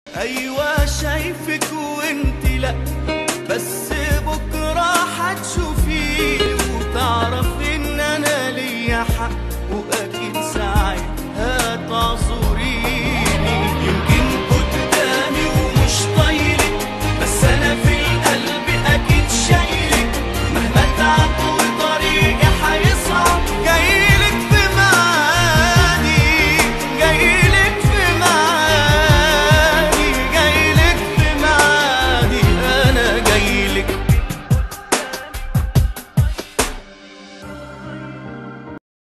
ايوه شايفك وانت لا بس بكره هتشوفيني وتعرف ان انا ليا حق واكيد ساعتها تعصي